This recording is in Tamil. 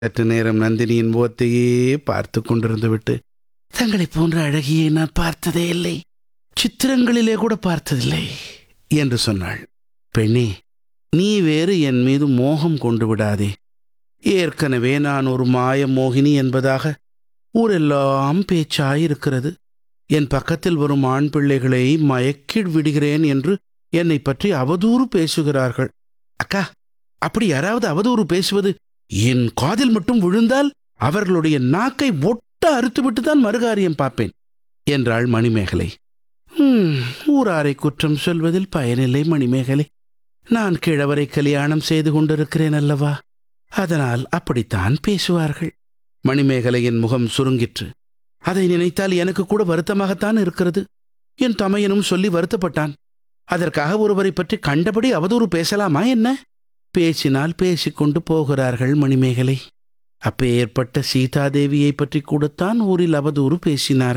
சற்று நேரம் நந்தினியின் முகத்தையே பார்த்து கொண்டிருந்து விட்டு தங்களைப் போன்ற அழகியை நான் பார்த்ததே இல்லை சித்திரங்களிலே கூட பார்த்ததில்லை என்று சொன்னாள் பெண்ணே நீ வேறு என் மீது மோகம் கொண்டு விடாதே ஏற்கனவே நான் ஒரு மாய மோகினி என்பதாக ஊரெல்லாம் பேச்சாயிருக்கிறது என் பக்கத்தில் வரும் ஆண் பிள்ளைகளை மயக்கி விடுகிறேன் என்று என்னை பற்றி அவதூறு பேசுகிறார்கள் அக்கா அப்படி யாராவது அவதூறு பேசுவது என் காதில் மட்டும் விழுந்தால் அவர்களுடைய நாக்கை ஒட்ட அறுத்துவிட்டு தான் மறுகாரியம் பார்ப்பேன் என்றாள் மணிமேகலை "ஹம், ஊராரை குற்றம் சொல்வதில் பயனில்லை மணிமேகலை நான் கிழவரை கல்யாணம் செய்து கொண்டிருக்கிறேன் அல்லவா அதனால் அப்படித்தான் பேசுவார்கள் மணிமேகலையின் முகம் சுருங்கிற்று அதை நினைத்தால் எனக்கு கூட வருத்தமாகத்தான் இருக்கிறது என் தமையனும் சொல்லி வருத்தப்பட்டான் அதற்காக ஒருவரை பற்றி கண்டபடி அவதூறு பேசலாமா என்ன பேசினால் பேசிக்கொண்டு போகிறார்கள் மணிமேகலை அப்பேற்பட்ட சீதாதேவியை பற்றி கூடத்தான் ஊரில் அவதூறு பேசினார்